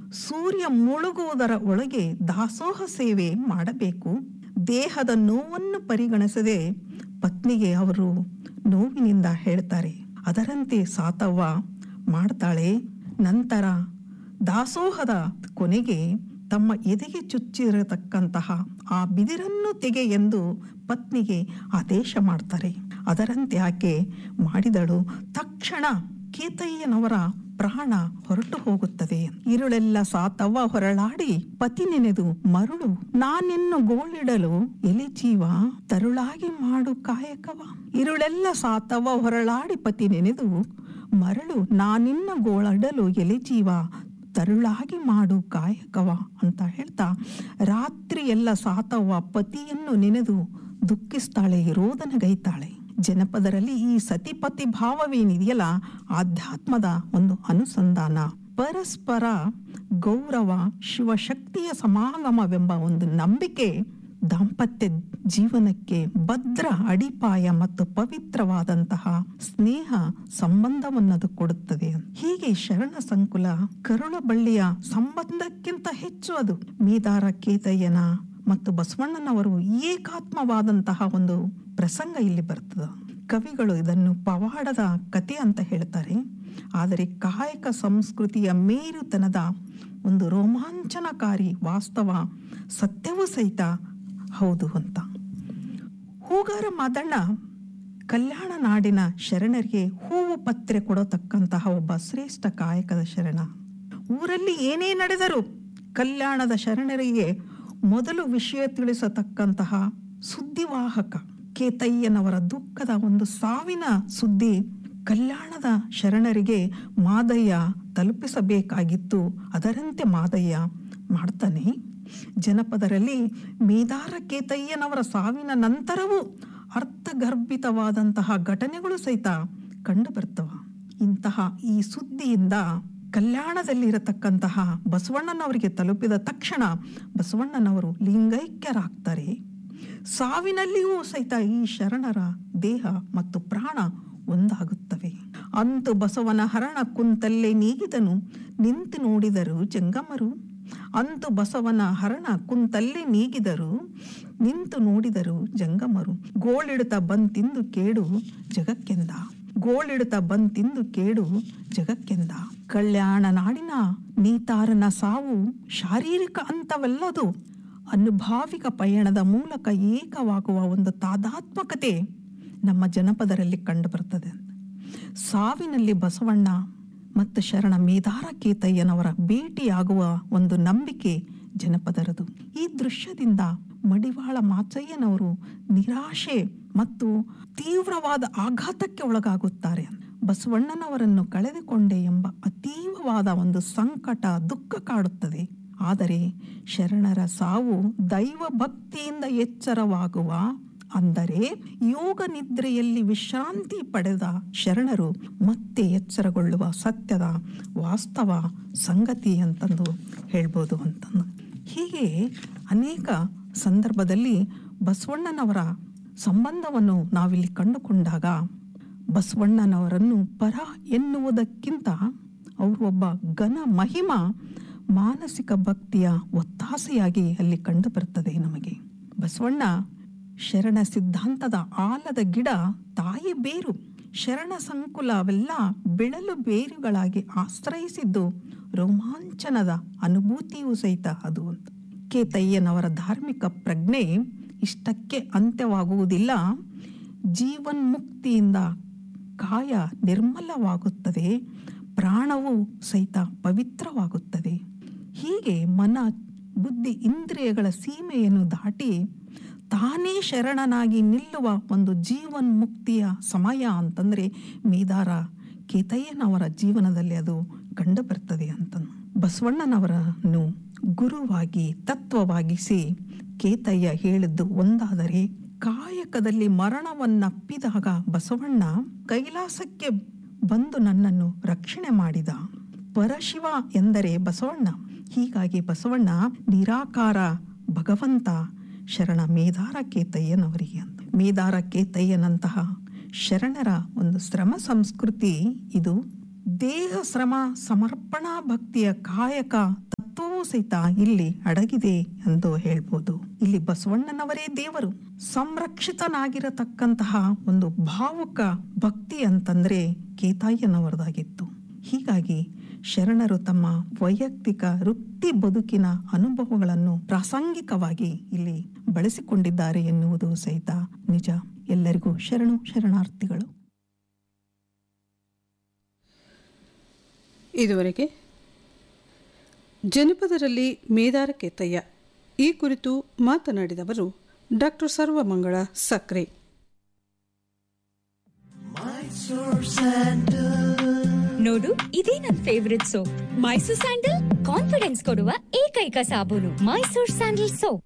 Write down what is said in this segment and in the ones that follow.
ಸೂರ್ಯ ಮುಳುಗುವುದರ ಒಳಗೆ ದಾಸೋಹ ಸೇವೆ ಮಾಡಬೇಕು ದೇಹದ ನೋವನ್ನು ಪರಿಗಣಿಸದೆ ಪತ್ನಿಗೆ ಅವರು ನೋವಿನಿಂದ ಹೇಳ್ತಾರೆ ಅದರಂತೆ ಸಾತವ್ವ ಮಾಡ್ತಾಳೆ ನಂತರ ದಾಸೋಹದ ಕೊನೆಗೆ ತಮ್ಮ ಎದೆಗೆ ಚುಚ್ಚಿರತಕ್ಕಂತಹ ಆ ಬಿದಿರನ್ನು ತೆಗೆ ಎಂದು ಪತ್ನಿಗೆ ಆದೇಶ ಮಾಡ್ತಾರೆ ಅದರಂತೆ ಆಕೆ ಮಾಡಿದಳು ತಕ್ಷಣ ಕೇತಯ್ಯನವರ ಪ್ರಾಣ ಹೊರಟು ಹೋಗುತ್ತದೆ ഇരുಳೆಲ್ಲ ಸಾತವ್ವ ಹೊರಳಾಡಿ ಪತಿ ನೆನೆದು ಮರುಳು ನಾನಿನ್ನು ಗೋಳಿಡಲು ಎಲೆ ಜೀವ ತರುಳಾಗಿ ಮಾಡು ಕಾಯಕವ ഇരുಳೆಲ್ಲ ಸಾತವ್ವ ಹೊರಳಾಡಿ ಪತಿ ನೆನೆದು ಮರಳು ನಾನಿನ್ನ ಗೋಳಡಲು ಎಲೆ ಜೀವ ತರುಳಾಗಿ ಮಾಡು ಕಾಯಕವ ಅಂತ ಹೇಳ್ತಾ ರಾತ್ರಿ ಎಲ್ಲ ಸಾತವ್ವ ಪತಿಯನ್ನು ನೆನೆದು ದುಃಖಿಸ್ತಾಳೆ ರೋದನಗೈತಾಳೆ ಜನಪದರಲ್ಲಿ ಈ ಸತಿಪತಿ ಭಾವವೇನಿದೆಯಲ್ಲ ಆಧ್ಯಾತ್ಮದ ಒಂದು ಅನುಸಂಧಾನ ಪರಸ್ಪರ ಗೌರವ ಶಿವಶಕ್ತಿಯ ಸಮಾಗಮವೆಂಬ ಒಂದು ನಂಬಿಕೆ ದಾಂಪತ್ಯ ಜೀವನಕ್ಕೆ ಭದ್ರ ಅಡಿಪಾಯ ಮತ್ತು ಪವಿತ್ರವಾದಂತಹ ಸ್ನೇಹ ಸಂಬಂಧವನ್ನದು ಕೊಡುತ್ತದೆ ಹೀಗೆ ಶರಣ ಸಂಕುಲ ಕರುಳಬಳ್ಳಿಯ ಸಂಬಂಧಕ್ಕಿಂತ ಹೆಚ್ಚು ಅದು ಮೀದಾರ ಕೇತಯ್ಯನ ಮತ್ತು ಬಸವಣ್ಣನವರು ಏಕಾತ್ಮವಾದಂತಹ ಒಂದು ಪ್ರಸಂಗ ಇಲ್ಲಿ ಬರ್ತದೆ ಕವಿಗಳು ಇದನ್ನು ಪವಾಡದ ಕತೆ ಅಂತ ಹೇಳ್ತಾರೆ ಆದರೆ ಕಾಯಕ ಸಂಸ್ಕೃತಿಯ ಮೇರುತನದ ಒಂದು ರೋಮಾಂಚನಕಾರಿ ವಾಸ್ತವ ಸತ್ಯವೂ ಸಹಿತ ಹೌದು ಅಂತ ಹೂಗಾರ ಮಾದಣ್ಣ ಕಲ್ಯಾಣ ನಾಡಿನ ಶರಣರಿಗೆ ಹೂವು ಪತ್ರೆ ಕೊಡತಕ್ಕಂತಹ ಒಬ್ಬ ಶ್ರೇಷ್ಠ ಕಾಯಕದ ಶರಣ ಊರಲ್ಲಿ ಏನೇ ನಡೆದರೂ ಕಲ್ಯಾಣದ ಶರಣರಿಗೆ ಮೊದಲು ವಿಷಯ ತಿಳಿಸತಕ್ಕಂತಹ ಸುದ್ದಿವಾಹಕ ಕೇತಯ್ಯನವರ ದುಃಖದ ಒಂದು ಸಾವಿನ ಸುದ್ದಿ ಕಲ್ಯಾಣದ ಶರಣರಿಗೆ ಮಾದಯ್ಯ ತಲುಪಿಸಬೇಕಾಗಿತ್ತು ಅದರಂತೆ ಮಾದಯ್ಯ ಮಾಡ್ತಾನೆ ಜನಪದರಲ್ಲಿ ಮೇದಾರ ಕೇತಯ್ಯನವರ ಸಾವಿನ ನಂತರವೂ ಅರ್ಥಗರ್ಭಿತವಾದಂತಹ ಘಟನೆಗಳು ಸಹಿತ ಕಂಡು ಬರ್ತವ ಇಂತಹ ಈ ಸುದ್ದಿಯಿಂದ ಕಲ್ಯಾಣದಲ್ಲಿರತಕ್ಕಂತಹ ಬಸವಣ್ಣನವರಿಗೆ ತಲುಪಿದ ತಕ್ಷಣ ಬಸವಣ್ಣನವರು ಲಿಂಗೈಕ್ಯರಾಗ್ತಾರೆ ಸಾವಿನಲ್ಲಿಯೂ ಸಹಿತ ಈ ಶರಣರ ದೇಹ ಮತ್ತು ಪ್ರಾಣ ಒಂದಾಗುತ್ತವೆ ಅಂತು ಬಸವನ ಹರಣ ಕುಂತಲ್ಲೇ ನೀಗಿದನು ನಿಂತು ನೋಡಿದರು ಜಂಗಮರು ಅಂತು ಬಸವನ ಹರಣ ಕುಂತಲ್ಲೇ ನೀಗಿದರು ನಿಂತು ನೋಡಿದರು ಜಂಗಮರು ಗೋಳಿಡುತ್ತ ಬಂತಿಂದು ಕೇಡು ಜಗಕ್ಕೆಂದ ಗೋಳಿಡುತ್ತ ಬಂತಿಂದು ಕೇಡು ಜಗಕ್ಕೆಂದ ಕಲ್ಯಾಣ ನಾಡಿನ ನೀತಾರನ ಸಾವು ಶಾರೀರಿಕ ಅಂತವಲ್ಲದು ಅನುಭಾವಿಕ ಪಯಣದ ಮೂಲಕ ಏಕವಾಗುವ ಒಂದು ತಾದಾತ್ಮಕತೆ ನಮ್ಮ ಜನಪದರಲ್ಲಿ ಕಂಡುಬರ್ತದೆ ಸಾವಿನಲ್ಲಿ ಬಸವಣ್ಣ ಮತ್ತು ಶರಣ ಮೇದಾರ ಕೇತಯ್ಯನವರ ಭೇಟಿಯಾಗುವ ಒಂದು ನಂಬಿಕೆ ಜನಪದರದು ಈ ದೃಶ್ಯದಿಂದ ಮಡಿವಾಳ ಮಾಚಯ್ಯನವರು ನಿರಾಶೆ ಮತ್ತು ತೀವ್ರವಾದ ಆಘಾತಕ್ಕೆ ಒಳಗಾಗುತ್ತಾರೆ ಬಸವಣ್ಣನವರನ್ನು ಕಳೆದುಕೊಂಡೆ ಎಂಬ ಅತೀವವಾದ ಒಂದು ಸಂಕಟ ದುಃಖ ಕಾಡುತ್ತದೆ ಆದರೆ ಶರಣರ ಸಾವು ದೈವ ಭಕ್ತಿಯಿಂದ ಎಚ್ಚರವಾಗುವ ಅಂದರೆ ಯೋಗ ನಿದ್ರೆಯಲ್ಲಿ ವಿಶ್ರಾಂತಿ ಪಡೆದ ಶರಣರು ಮತ್ತೆ ಎಚ್ಚರಗೊಳ್ಳುವ ಸತ್ಯದ ವಾಸ್ತವ ಸಂಗತಿ ಅಂತಂದು ಹೇಳ್ಬೋದು ಅಂತಂದು ಹೀಗೆ ಅನೇಕ ಸಂದರ್ಭದಲ್ಲಿ ಬಸವಣ್ಣನವರ ಸಂಬಂಧವನ್ನು ನಾವಿಲ್ಲಿ ಕಂಡುಕೊಂಡಾಗ ಬಸವಣ್ಣನವರನ್ನು ಪರ ಎನ್ನುವುದಕ್ಕಿಂತ ಅವರು ಒಬ್ಬ ಘನ ಮಹಿಮ ಮಾನಸಿಕ ಭಕ್ತಿಯ ಒತ್ತಾಸೆಯಾಗಿ ಅಲ್ಲಿ ಕಂಡು ಬರ್ತದೆ ನಮಗೆ ಬಸವಣ್ಣ ಶರಣ ಸಿದ್ಧಾಂತದ ಆಲದ ಗಿಡ ತಾಯಿ ಬೇರು ಶರಣ ಸಂಕುಲ ಅವೆಲ್ಲ ಬೆಳಲು ಬೇರುಗಳಾಗಿ ಆಶ್ರಯಿಸಿದ್ದು ರೋಮಾಂಚನದ ಅನುಭೂತಿಯೂ ಸಹಿತ ಅದು ಅಂತ ಕೇತಯ್ಯನವರ ಧಾರ್ಮಿಕ ಪ್ರಜ್ಞೆ ಇಷ್ಟಕ್ಕೆ ಅಂತ್ಯವಾಗುವುದಿಲ್ಲ ಜೀವನ್ಮುಕ್ತಿಯಿಂದ ಕಾಯ ನಿರ್ಮಲವಾಗುತ್ತದೆ ಪ್ರಾಣವು ಸಹಿತ ಪವಿತ್ರವಾಗುತ್ತದೆ ಹೀಗೆ ಮನ ಬುದ್ಧಿ ಇಂದ್ರಿಯಗಳ ಸೀಮೆಯನ್ನು ದಾಟಿ ತಾನೇ ಶರಣನಾಗಿ ನಿಲ್ಲುವ ಒಂದು ಜೀವನ್ಮುಕ್ತಿಯ ಸಮಯ ಅಂತಂದ್ರೆ ಮೇದಾರ ಕೇತಯ್ಯನವರ ಜೀವನದಲ್ಲಿ ಅದು ಕಂಡು ಬರ್ತದೆ ಅಂತ ಬಸವಣ್ಣನವರನ್ನು ಗುರುವಾಗಿ ತತ್ವವಾಗಿಸಿ ಕೇತಯ್ಯ ಹೇಳಿದ್ದು ಒಂದಾದರೆ ಕಾಯಕದಲ್ಲಿ ಮರಣವನ್ನಪ್ಪಿದಾಗ ಬಸವಣ್ಣ ಕೈಲಾಸಕ್ಕೆ ಬಂದು ನನ್ನನ್ನು ರಕ್ಷಣೆ ಮಾಡಿದ ಪರಶಿವ ಎಂದರೆ ಬಸವಣ್ಣ ಹೀಗಾಗಿ ಬಸವಣ್ಣ ನಿರಾಕಾರ ಭಗವಂತ ಶರಣ ಮೇದಾರ ಕೇತಯ್ಯನವರಿಗೆ ಅಂತ ಮೇದಾರ ಕೇತಯ್ಯನಂತಹ ಶರಣರ ಒಂದು ಶ್ರಮ ಸಂಸ್ಕೃತಿ ಇದು ದೇಹ ಶ್ರಮ ಸಮರ್ಪಣಾ ಭಕ್ತಿಯ ಕಾಯಕ ಸರ್ವವೂ ಸಹಿತ ಇಲ್ಲಿ ಅಡಗಿದೆ ಎಂದು ಹೇಳ್ಬೋದು ಇಲ್ಲಿ ಬಸವಣ್ಣನವರೇ ದೇವರು ಸಂರಕ್ಷಿತನಾಗಿರತಕ್ಕಂತಹ ಒಂದು ಭಾವುಕ ಭಕ್ತಿ ಅಂತಂದ್ರೆ ಕೇತಾಯ್ಯನವರದಾಗಿತ್ತು ಹೀಗಾಗಿ ಶರಣರು ತಮ್ಮ ವೈಯಕ್ತಿಕ ವೃತ್ತಿ ಬದುಕಿನ ಅನುಭವಗಳನ್ನು ಪ್ರಾಸಂಗಿಕವಾಗಿ ಇಲ್ಲಿ ಬಳಸಿಕೊಂಡಿದ್ದಾರೆ ಎನ್ನುವುದು ಸಹಿತ ನಿಜ ಎಲ್ಲರಿಗೂ ಶರಣು ಶರಣಾರ್ಥಿಗಳು ಇದುವರೆಗೆ ಜನಪದರಲ್ಲಿ ಮೇದಾರ ಕೆತ್ತಯ್ಯ ಈ ಕುರಿತು ಮಾತನಾಡಿದವರು ಡಾಕ್ಟರ್ ಸರ್ವಮಂಗಳ ಸಕ್ರೆ ನೋಡು ಇದೇ ನನ್ favourite soap Mysore sandal confidence ಕೊಡುವ ಏಕೈಕ ಸಾಬೂನು ಮೈಸೂರ್ ಸ್ಯಾಂಡಲ್ ಸೋಪ್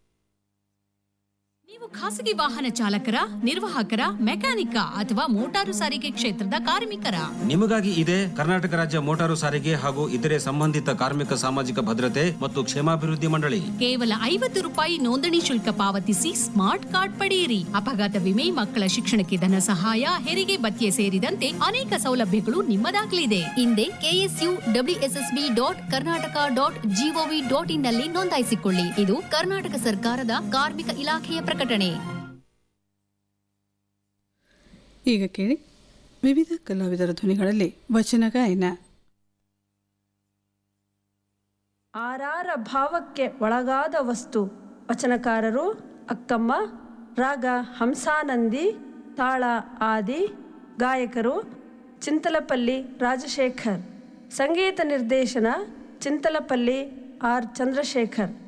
ನೀವು ಖಾಸಗಿ ವಾಹನ ಚಾಲಕರ ನಿರ್ವಾಹಕರ ಮೆಕ್ಯಾನಿಕ ಅಥವಾ ಮೋಟಾರು ಸಾರಿಗೆ ಕ್ಷೇತ್ರದ ಕಾರ್ಮಿಕರ ನಿಮಗಾಗಿ ಇದೆ ಕರ್ನಾಟಕ ರಾಜ್ಯ ಮೋಟಾರು ಸಾರಿಗೆ ಹಾಗೂ ಇತರೆ ಸಂಬಂಧಿತ ಕಾರ್ಮಿಕ ಸಾಮಾಜಿಕ ಭದ್ರತೆ ಮತ್ತು ಕ್ಷೇಮಾಭಿವೃದ್ಧಿ ಮಂಡಳಿ ಕೇವಲ ಐವತ್ತು ರೂಪಾಯಿ ನೋಂದಣಿ ಶುಲ್ಕ ಪಾವತಿಸಿ ಸ್ಮಾರ್ಟ್ ಕಾರ್ಡ್ ಪಡೆಯಿರಿ ಅಪಘಾತ ವಿಮೆ ಮಕ್ಕಳ ಶಿಕ್ಷಣಕ್ಕೆ ಧನ ಸಹಾಯ ಹೆರಿಗೆ ಭತ್ಯೆ ಸೇರಿದಂತೆ ಅನೇಕ ಸೌಲಭ್ಯಗಳು ನಿಮ್ಮದಾಗಲಿದೆ ಹಿಂದೆ KSU WSSB dot Karnataka dot gov in ಇನ್ ನಲ್ಲಿ ನೋಂದಾಯಿಸಿಕೊಳ್ಳಿ ಇದು ಕರ್ನಾಟಕ ಸರ್ಕಾರದ ಕಾರ್ಮಿಕ ಇಲಾಖೆಯ ಪ್ರಕಟಣೆ ಈಗ ಕೇಳಿ ವಿವಿಧ ಕಲಾವಿದರ ಧ್ವನಿಗಳಲ್ಲಿ ವಚನ ಗಾಯನ ಆರಾರ ಭಾವಕ್ಕೆ ಒಳಗಾದ ವಸ್ತು ವಚನಕಾರರು ಅಕ್ಕಮ್ಮ ರಾಗ ಹಂಸಾನಂದಿ ತಾಳ ಆದಿ ಗಾಯಕರು ಚಿಂತಲಪಲ್ಲಿ ರಾಜಶೇಖರ್ ಸಂಗೀತ ನಿರ್ದೇಶನ ಚಿಂತಲಪಲ್ಲಿ ಆರ್ ಚಂದ್ರಶೇಖರ್